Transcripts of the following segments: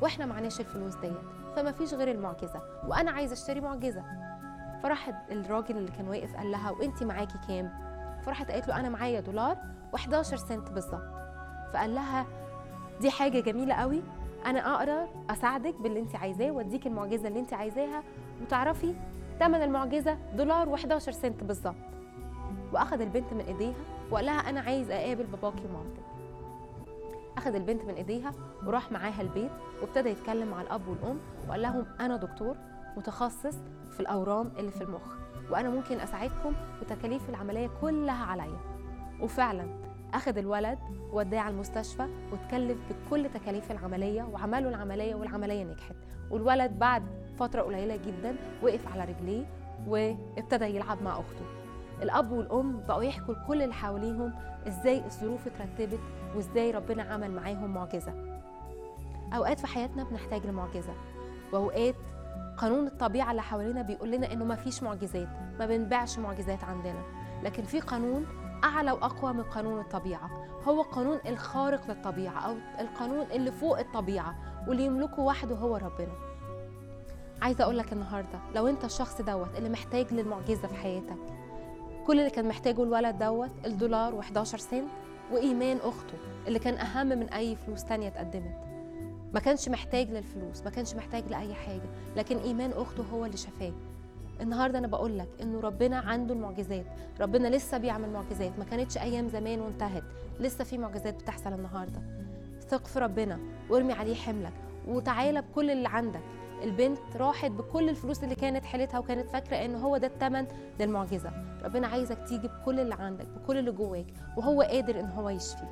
واحنا معناش الفلوس ديت فما فيش غير المعجزه وانا عايزه اشتري معجزه فراح الراجل اللي كان واقف قال لها وانت معاكي كام فراحت قالت له انا معايا دولار و11 سنت بالظبط فقال لها دي حاجه جميله قوي انا اقدر اساعدك باللي انت عايزاه واديك المعجزه اللي انت عايزاها وتعرفي ثمن المعجزه دولار و11 سنت بالظبط واخد البنت من ايديها وقال لها انا عايز اقابل باباكي ومامتك اخد البنت من ايديها وراح معاها البيت وابتدى يتكلم مع الاب والام وقال لهم انا دكتور متخصص في الاورام اللي في المخ وانا ممكن اساعدكم وتكاليف العمليه كلها عليا وفعلا اخذ الولد وداه على المستشفى واتكلف بكل تكاليف العمليه وعملوا العمليه والعمليه نجحت والولد بعد فتره قليله جدا وقف على رجليه وابتدى يلعب مع اخته الاب والام بقوا يحكوا لكل اللي حواليهم ازاي الظروف اترتبت وازاي ربنا عمل معاهم معجزه اوقات في حياتنا بنحتاج لمعجزه واوقات قانون الطبيعه اللي حوالينا بيقول لنا انه ما فيش معجزات ما بنبيعش معجزات عندنا لكن في قانون اعلى واقوى من قانون الطبيعه هو قانون الخارق للطبيعه او القانون اللي فوق الطبيعه واللي يملكه وحده هو ربنا عايزه اقول لك النهارده لو انت الشخص دوت اللي محتاج للمعجزه في حياتك كل اللي كان محتاجه الولد دوت الدولار و11 سنت وايمان اخته اللي كان اهم من اي فلوس تانية اتقدمت ما كانش محتاج للفلوس ما كانش محتاج لاي حاجه لكن ايمان اخته هو اللي شفاه النهارده انا بقول لك انه ربنا عنده المعجزات ربنا لسه بيعمل معجزات ما كانتش ايام زمان وانتهت لسه في معجزات بتحصل النهارده ثق في ربنا وارمي عليه حملك وتعالى بكل اللي عندك البنت راحت بكل الفلوس اللي كانت حيلتها وكانت فاكره ان هو ده الثمن للمعجزه ربنا عايزك تيجي بكل اللي عندك بكل اللي جواك وهو قادر ان هو يشفيك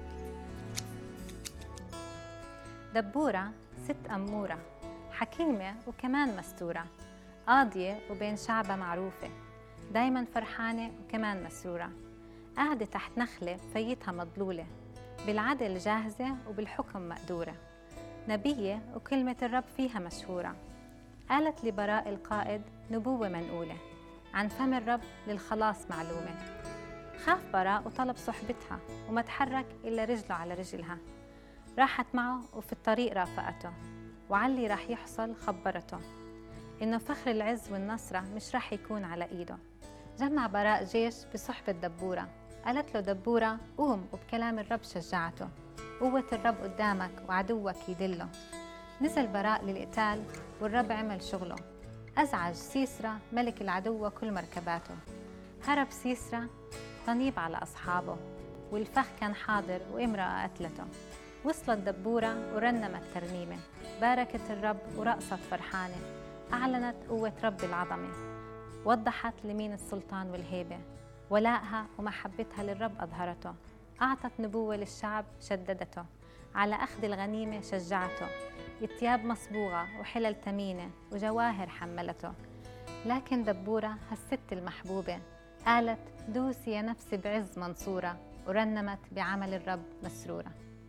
دبورة ست أمورة حكيمة وكمان مستورة قاضية وبين شعبها معروفة دايما فرحانة وكمان مسرورة قاعدة تحت نخلة فيتها مضلولة بالعدل جاهزة وبالحكم مقدورة نبية وكلمة الرب فيها مشهورة قالت لبراء القائد نبوة منقولة عن فم الرب للخلاص معلومة خاف براء وطلب صحبتها وما تحرك إلا رجله على رجلها راحت معه وفي الطريق رافقته وعلي راح يحصل خبرته إنه فخر العز والنصرة مش راح يكون على إيده جمع براء جيش بصحبة دبورة قالت له دبورة قوم وبكلام الرب شجعته قوة الرب قدامك وعدوك يدله نزل براء للقتال والرب عمل شغله أزعج سيسرا ملك العدو وكل مركباته هرب سيسرا طنيب على أصحابه والفخ كان حاضر وامرأة قتلته وصلت دبورة ورنمت ترنيمة باركت الرب ورقصت فرحانة أعلنت قوة رب العظمة وضحت لمين السلطان والهيبة ولائها ومحبتها للرب أظهرته أعطت نبوة للشعب شددته على أخذ الغنيمة شجعته ثياب مصبوغة وحلل ثمينة وجواهر حملته لكن دبورة هالست المحبوبة قالت دوسي يا نفسي بعز منصورة ورنمت بعمل الرب مسرورة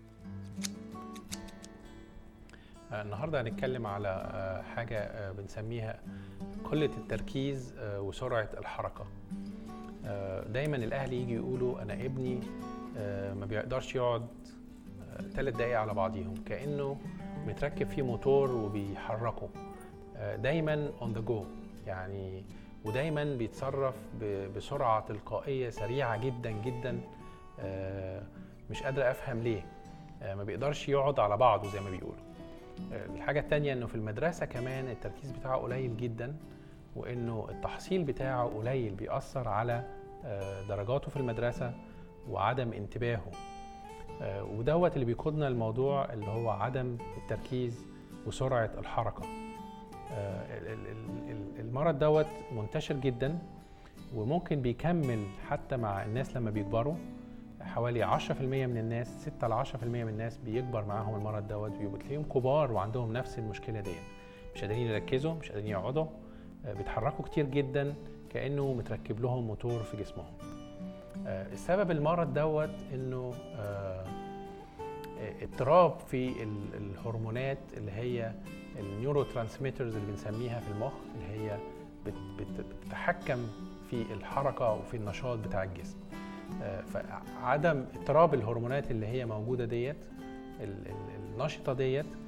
النهارده هنتكلم على آه، حاجه آه، بنسميها قله التركيز آه، وسرعه الحركه آه، دايما الاهل يجي يقولوا انا ابني آه، ما بيقدرش يقعد ثلاث دقايق على بعضيهم كانه متركب فيه موتور وبيحركه آه، دايما اون ذا جو يعني ودايما بيتصرف ب- بسرعه تلقائيه سريعه جدا جدا آه، مش قادر افهم ليه آه، ما بيقدرش يقعد على بعضه زي ما بيقولوا آه، الحاجة التانية انه في المدرسة كمان التركيز بتاعه قليل جدا وانه التحصيل بتاعه قليل بيأثر على آه، درجاته في المدرسة وعدم انتباهه آه، ودوت اللي بيقودنا الموضوع اللي هو عدم التركيز وسرعة الحركة آه، ال- ال- ال- ال- المرض دوت منتشر جدا وممكن بيكمل حتى مع الناس لما بيكبروا حوالي 10% من الناس 6 ل 10% من الناس بيكبر معاهم المرض دوت بيبقوا تلاقيهم كبار وعندهم نفس المشكله دي مش قادرين يركزوا مش قادرين يقعدوا آه، بيتحركوا كتير جدا كانه متركب لهم موتور في جسمهم آه، السبب المرض دوت انه آه، آه، اضطراب في ال- الهرمونات اللي هي النيورو ترانسميترز اللي بنسميها في المخ اللي هي بت- بت- بتتحكم في الحركه وفي النشاط بتاع الجسم آه، فعدم اضطراب الهرمونات اللي هي موجوده ديت ال- ال- النشطه ديت